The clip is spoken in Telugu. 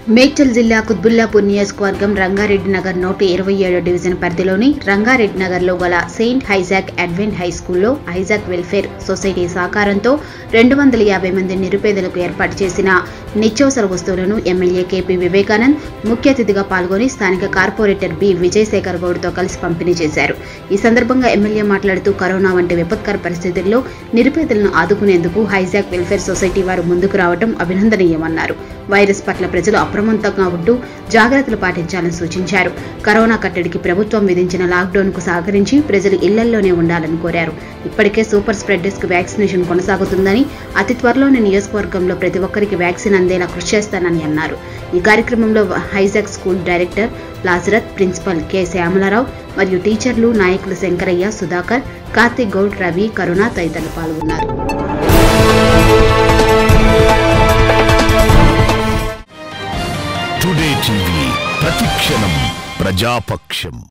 మేడ్చల్ జిల్లా కుత్బుల్లాపూర్ నియోజకవర్గం రంగారెడ్డి నగర్ నూట ఇరవై ఏడు డివిజన్ పరిధిలోని రంగారెడ్డి నగర్లో గల సెయింట్ హైజాక్ అడ్వెంట్ హై స్కూల్లో హైజాక్ వెల్ఫేర్ సొసైటీ సహకారంతో రెండు వందల యాభై మంది నిరుపేదలకు ఏర్పాటు చేసిన నిత్యావసర వస్తువులను ఎమ్మెల్యే కేపీ వివేకానంద్ ముఖ్య అతిథిగా పాల్గొని స్థానిక కార్పొరేటర్ బి విజయశేఖర్ గౌడ్తో కలిసి పంపిణీ చేశారు ఈ సందర్భంగా ఎమ్మెల్యే మాట్లాడుతూ కరోనా వంటి విపత్కర పరిస్థితుల్లో నిరుపేదలను ఆదుకునేందుకు హైజాక్ వెల్ఫేర్ సొసైటీ వారు ముందుకు రావడం అభినందనీయమన్నారు వైరస్ పట్ల ప్రజలు అప్రమత్తంగా ఉంటూ జాగ్రత్తలు పాటించాలని సూచించారు కరోనా కట్టడికి ప్రభుత్వం విధించిన లాక్డౌన్ కు సహకరించి ప్రజలు ఇళ్లల్లోనే ఉండాలని కోరారు ఇప్పటికే సూపర్ స్ప్రెడర్స్ కు వ్యాక్సినేషన్ కొనసాగుతుందని అతి త్వరలోనే నియోజకవర్గంలో ప్రతి ఒక్కరికి వ్యాక్సిన్ అందేలా కృషి చేస్తానని అన్నారు ఈ కార్యక్రమంలో హైజాక్ స్కూల్ డైరెక్టర్ లాజరత్ ప్రిన్సిపల్ కె శ్యామలారావు మరియు టీచర్లు నాయకులు శంకరయ్య సుధాకర్ కార్తిక్ గౌడ్ రవి కరుణ తదితరులు పాల్గొన్నారు టుడే టీవీ ప్రతిక్షణం ప్రజాపక్షం